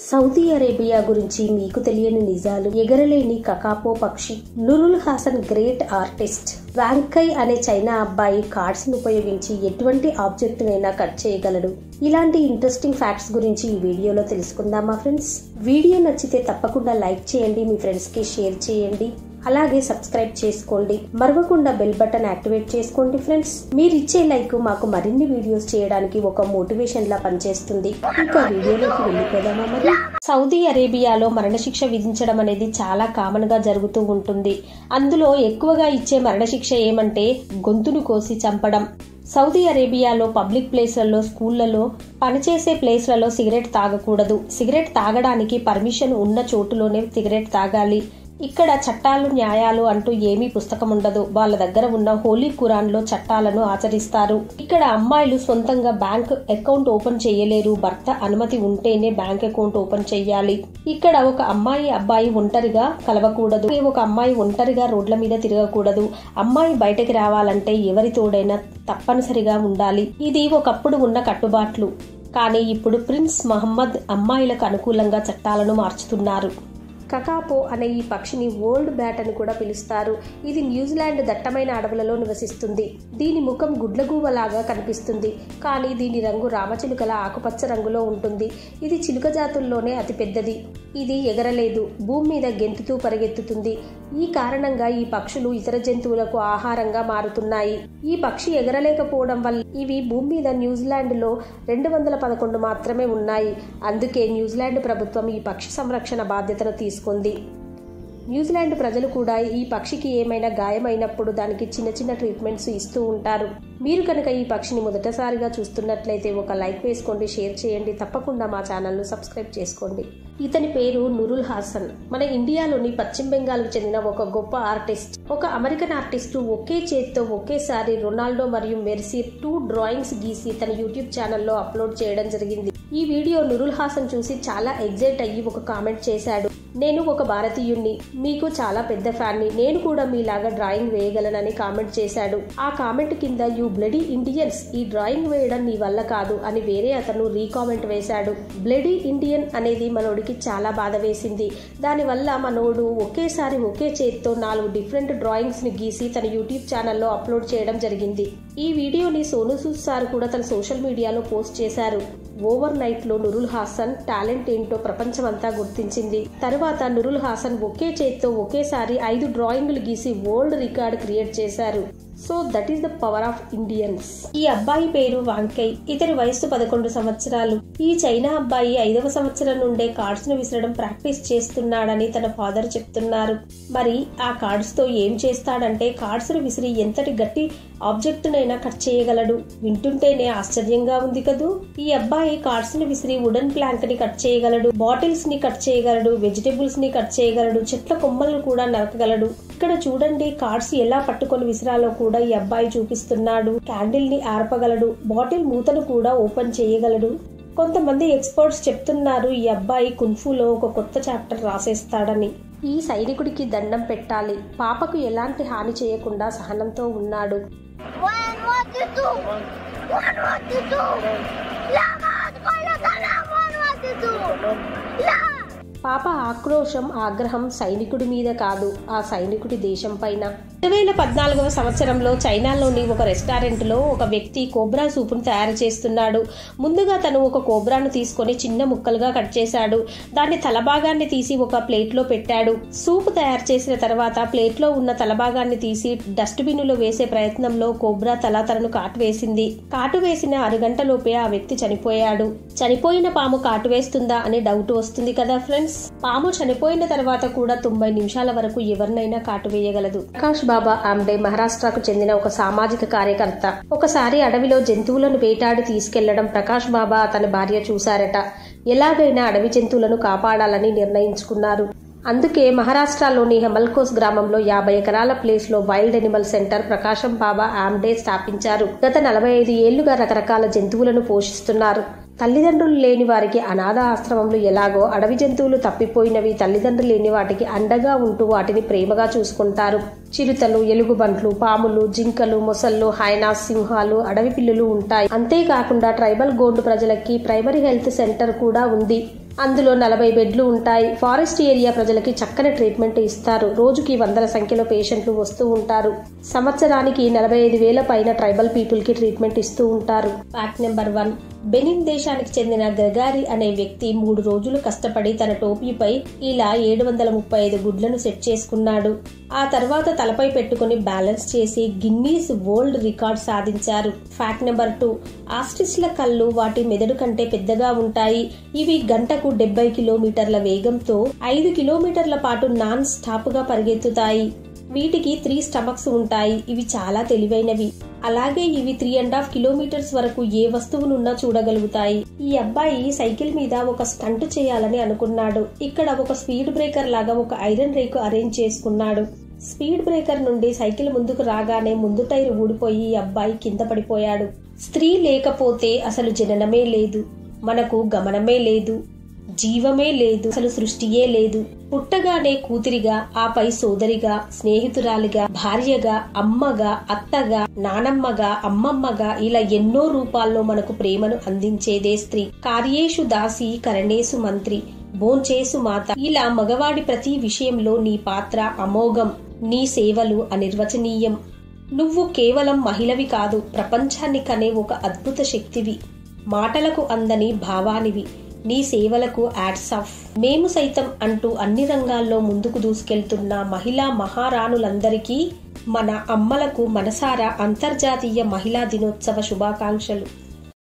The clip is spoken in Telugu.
సౌదీ అరేబియా గురించి మీకు తెలియని నిజాలు ఎగరలేని కకాపో పక్షి నురుల్ హాసన్ గ్రేట్ ఆర్టిస్ట్ వాంకై అనే చైనా అబ్బాయి కార్డ్స్ ను ఉపయోగించి ఎటువంటి ఆబ్జెక్ట్ నైనా కట్ చేయగలడు ఇలాంటి ఇంట్రెస్టింగ్ ఫ్యాక్ట్స్ గురించి ఈ వీడియోలో తెలుసుకుందామా ఫ్రెండ్స్ వీడియో నచ్చితే తప్పకుండా లైక్ చేయండి మీ ఫ్రెండ్స్ కి షేర్ చేయండి అలాగే సబ్స్క్రైబ్ చేసుకోండి మరవకుండా బెల్ బటన్ యాక్టివేట్ చేసుకోండి ఫ్రెండ్స్ మీరు ఇచ్చే లైక్ మాకు మరిన్ని వీడియోస్ చేయడానికి ఒక మోటివేషన్ లా పనిచేస్తుంది ఇంకా వీడియోలోకి వెళ్ళిపోదామా మరి సౌదీ అరేబియాలో మరణశిక్ష విధించడం అనేది చాలా కామన్ గా జరుగుతూ ఉంటుంది అందులో ఎక్కువగా ఇచ్చే మరణశిక్ష ఏమంటే గొంతును కోసి చంపడం సౌదీ అరేబియాలో పబ్లిక్ ప్లేస్లలో స్కూళ్లలో పనిచేసే ప్లేస్లలో సిగరెట్ తాగకూడదు సిగరెట్ తాగడానికి పర్మిషన్ ఉన్న చోటులోనే సిగరెట్ తాగాలి ఇక్కడ చట్టాలు న్యాయాలు అంటూ ఏమీ పుస్తకం ఉండదు వాళ్ళ దగ్గర ఉన్న హోలీ ఖురాన్ లో చట్టాలను ఆచరిస్తారు ఇక్కడ అమ్మాయిలు సొంతంగా బ్యాంక్ అకౌంట్ ఓపెన్ చేయలేరు భర్త అనుమతి ఉంటేనే బ్యాంక్ అకౌంట్ ఓపెన్ చేయాలి ఇక్కడ ఒక అమ్మాయి అబ్బాయి ఒంటరిగా కలవకూడదు ఒక అమ్మాయి ఒంటరిగా రోడ్ల మీద తిరగకూడదు అమ్మాయి బయటకి రావాలంటే ఎవరి తోడైనా తప్పనిసరిగా ఉండాలి ఇది ఒకప్పుడు ఉన్న కట్టుబాట్లు కానీ ఇప్పుడు ప్రిన్స్ మహమ్మద్ అమ్మాయిలకు అనుకూలంగా చట్టాలను మార్చుతున్నారు కకాపో అనే ఈ పక్షిని వరల్డ్ బ్యాట్ అని కూడా పిలుస్తారు ఇది న్యూజిలాండ్ దట్టమైన అడవులలో నివసిస్తుంది దీని ముఖం గుడ్లగూవలాగా కనిపిస్తుంది కానీ దీని రంగు రామచిలుకల ఆకుపచ్చ రంగులో ఉంటుంది ఇది చిలుక జాతుల్లోనే అతి పెద్దది ఇది ఎగరలేదు భూమి మీద గెంతుతూ పరిగెత్తుతుంది ఈ కారణంగా ఈ పక్షులు ఇతర జంతువులకు ఆహారంగా మారుతున్నాయి ఈ పక్షి ఎగరలేకపోవడం వల్ల ఇవి భూమి మీద న్యూజిలాండ్ లో రెండు వందల పదకొండు మాత్రమే ఉన్నాయి అందుకే న్యూజిలాండ్ ప్రభుత్వం ఈ పక్షి సంరక్షణ బాధ్యతను తీసుకుంది న్యూజిలాండ్ ప్రజలు కూడా ఈ పక్షికి ఏమైనా గాయమైనప్పుడు దానికి చిన్న చిన్న ట్రీట్మెంట్స్ ఇస్తూ ఉంటారు మీరు కనుక ఈ పక్షిని మొదటిసారిగా చూస్తున్నట్లయితే ఒక లైక్ వేసుకోండి షేర్ చేయండి తప్పకుండా మా ఛానల్ను సబ్స్క్రైబ్ చేసుకోండి ఇతని పేరు నురుల్ హాసన్ మన ఇండియాలోని పశ్చిమ బెంగాల్కు చెందిన ఒక గొప్ప ఆర్టిస్ట్ ఒక అమెరికన్ ఆర్టిస్టు ఒకే చేత్తో ఒకేసారి రొనాల్డో మరియు మెర్సీ టూ డ్రాయింగ్స్ గీసి తన యూట్యూబ్ ఛానల్లో అప్లోడ్ చేయడం జరిగింది ఈ వీడియో నురుల్ హాసన్ చూసి చాలా ఎగ్జైట్ అయ్యి ఒక కామెంట్ చేశాడు నేను ఒక భారతీయుణ్ణి మీకు చాలా పెద్ద ఫ్యాన్ని నేను కూడా మీలాగా డ్రాయింగ్ వేయగలనని కామెంట్ చేశాడు ఆ కామెంట్ కింద యూ బ్లడీ ఇండియన్స్ ఈ డ్రాయింగ్ వేయడం నీ వల్ల కాదు అని వేరే అతను రీకామెంట్ వేశాడు బ్లడీ ఇండియన్ అనేది మనోడికి చాలా బాధ వేసింది దానివల్ల మనోడు ఒకేసారి ఒకే చేత్తో నాలుగు డిఫరెంట్ డ్రాయింగ్స్ ని గీసి తన యూట్యూబ్ ఛానల్లో అప్లోడ్ చేయడం జరిగింది ఈ వీడియోని సోను సూద్ సార్ కూడా తన సోషల్ మీడియాలో పోస్ట్ చేశారు ఓవర్ నైట్ లో నురుల్ హాసన్ టాలెంట్ ఏంటో ప్రపంచమంతా గుర్తించింది తరువాత నురుల్ హాసన్ ఒకే చేత్తో ఒకేసారి ఐదు డ్రాయింగ్లు గీసి వరల్డ్ రికార్డ్ క్రియేట్ చేశారు so that is the power of Indians ఈ అబ్బాయి పేరు వాంకై ఇతని వయస్సు పదకొండు సంవత్సరాలు ఈ చైనా అబ్బాయి ఐదవ సంవత్సరం నుండే కార్డ్స్ ను విసరడం ప్రాక్టీస్ చేస్తున్నాడని తన ఫాదర్ చెప్తున్నారు మరి ఆ కార్డ్స్ తో ఏం చేస్తాడంటే కార్డ్స్ ను విసిరి ఎంతటి గట్టి ఆబ్జెక్ట్ నైనా కట్ చేయగలడు వింటుంటేనే ఆశ్చర్యంగా ఉంది కదూ ఈ అబ్బాయి కార్డ్స్ ని విసిరి వుడెన్ ప్లాంక్ ని కట్ చేయగలడు బాటిల్స్ ని కట్ చేయగలడు వెజిటేబుల్స్ ని కట్ చేయగలడు చెట్ల కొమ్మలను కూడా నరకగలడు ఇక్కడ చూడండి కార్డ్స్ ఎలా పట్టుకొని విసిరాలో కూడా ఈ అబ్బాయి చూపిస్తున్నాడు క్యాండిల్ ని ఆర్పగలడు బాటిల్ మూతను కూడా ఓపెన్ చేయగలడు కొంతమంది ఎక్స్పర్ట్స్ చెప్తున్నారు ఈ అబ్బాయి కున్ఫులో ఒక కొత్త చాప్టర్ రాసేస్తాడని ఈ సైనికుడికి దండం పెట్టాలి పాపకు ఎలాంటి హాని చేయకుండా సహనంతో ఉన్నాడు One, what to do? One, what to do? لا ما تقول سلام one, what to do? لا పాప ఆక్రోశం ఆగ్రహం సైనికుడి మీద కాదు ఆ సైనికుడి దేశం పైన రెండు వేల పద్నాలుగవ సంవత్సరంలో చైనాలోని ఒక రెస్టారెంట్ లో ఒక వ్యక్తి కోబ్రా సూపును తయారు చేస్తున్నాడు ముందుగా తను ఒక కోబ్రాను తీసుకొని చిన్న ముక్కలుగా కట్ చేశాడు దాన్ని తలభాగాన్ని తీసి ఒక ప్లేట్ లో పెట్టాడు సూప్ తయారు చేసిన తర్వాత ప్లేట్ లో ఉన్న తలభాగాన్ని తీసి డస్ట్బిన్ లో వేసే ప్రయత్నంలో కోబ్రా తల తనను కాటు వేసింది కాటు వేసిన అరగంటలోపే ఆ వ్యక్తి చనిపోయాడు చనిపోయిన పాము కాటు వేస్తుందా అనే డౌట్ వస్తుంది కదా ఫ్రెండ్స్ పాము చనిపోయిన తర్వాత కూడా తొంభై నిమిషాల వరకు ఎవరినైనా కాటు వేయగలదు ప్రకాష్ బాబా ఆమ్డే మహారాష్ట్రకు చెందిన ఒక సామాజిక కార్యకర్త ఒకసారి అడవిలో జంతువులను వేటాడి తీసుకెళ్లడం ప్రకాష్ బాబా అతని భార్య చూశారట ఎలాగైనా అడవి జంతువులను కాపాడాలని నిర్ణయించుకున్నారు అందుకే మహారాష్ట్రలోని హెమల్కోస్ గ్రామంలో యాభై ఎకరాల ప్లేస్ లో wild animal centre Prakash Baba Amte స్థాపించారు గత నలభై ఐదు ఏళ్లుగా రకరకాల జంతువులను పోషిస్తున్నారు తల్లిదండ్రులు లేని వారికి అనాథ ఆశ్రమంలో ఎలాగో అడవి జంతువులు తప్పిపోయినవి తల్లిదండ్రులు లేని వాటికి అండగా ఉంటూ వాటిని ప్రేమగా చూసుకుంటారు చిరుతలు ఎలుగుబంట్లు పాములు జింకలు మొసళ్ళు హైనాస్ సింహాలు అడవి పిల్లులు ఉంటాయి అంతేకాకుండా ట్రైబల్ గోండు ప్రజలకి ప్రైమరీ హెల్త్ సెంటర్ కూడా ఉంది అందులో నలభై బెడ్లు ఉంటాయి ఫారెస్ట్ ఏరియా ప్రజలకి చక్కని ట్రీట్మెంట్ ఇస్తారు రోజుకి వందల సంఖ్యలో పేషెంట్లు వస్తూ ఉంటారు సంవత్సరానికి నలభై ఐదు వేల పైన ట్రైబల్ పీపుల్ కి ట్రీట్మెంట్ ఇస్తూ ఉంటారు ఫ్యాక్ట్ నెంబర్ వన్ బెనిన్ దేశానికి చెందిన గ్రెగారి అనే వ్యక్తి మూడు రోజులు కష్టపడి తన టోపీపై ఇలా ఏడు వందల ముప్పై ఐదు గుడ్లను సెట్ చేసుకున్నాడు ఆ తర్వాత తలపై పెట్టుకుని బ్యాలెన్స్ చేసి గిన్నీస్ వరల్డ్ రికార్డ్ సాధించారు ఫ్యాక్ట్ నెంబర్ టూ ఆస్ట్రిచ్ల కళ్ళు వాటి మెదడు కంటే పెద్దగా ఉంటాయి ఇవి గంటకు డెబ్బై కిలోమీటర్ల వేగంతో ఐదు కిలోమీటర్ల పాటు నాన్ స్టాప్ గా పరిగెత్తుతాయి వీటికి త్రీ స్టమక్స్ ఉంటాయి ఇవి చాలా తెలివైనవి అలాగే ఇవి త్రీ అండ్ హాఫ్ కిలోమీటర్స్ వరకు ఏ వస్తువునున్నా చూడగలుగుతాయి ఈ అబ్బాయి సైకిల్ మీద ఒక స్టంట్ చేయాలని అనుకున్నాడు ఇక్కడ ఒక స్పీడ్ బ్రేకర్ లాగా ఒక ఐరన్ రేకు అరేంజ్ చేసుకున్నాడు స్పీడ్ బ్రేకర్ నుండి సైకిల్ ముందుకు రాగానే ముందు టైర్ ఊడిపోయి ఈ అబ్బాయి కింద పడిపోయాడు స్త్రీ లేకపోతే అసలు జననమే లేదు మనకు గమనమే లేదు జీవమే లేదు అసలు సృష్టియే లేదు పుట్టగానే కూతురిగా ఆపై సోదరిగా స్నేహితురాలిగా భార్యగా అమ్మగా అత్తగా నానమ్మగా అమ్మమ్మగా ఇలా ఎన్నో రూపాల్లో మనకు ప్రేమను అందించేదే స్త్రీ కార్యేషు దాసి కరణేసు మంత్రి భోంచేసు మాత ఇలా మగవాడి ప్రతి విషయంలో నీ పాత్ర అమోఘం నీ సేవలు అనిర్వచనీయం నువ్వు కేవలం మహిళవి కాదు ప్రపంచాన్ని కనే ఒక అద్భుత శక్తివి మాటలకు అందని భావానివి నీ సేవలకు యాడ్స్ ఆఫ్ మేము సైతం అంటూ అన్ని రంగాల్లో ముందుకు దూసుకెళ్తున్న మహిళా మహారాణులందరికీ మన అమ్మలకు మనసారా అంతర్జాతీయ మహిళా దినోత్సవ శుభాకాంక్షలు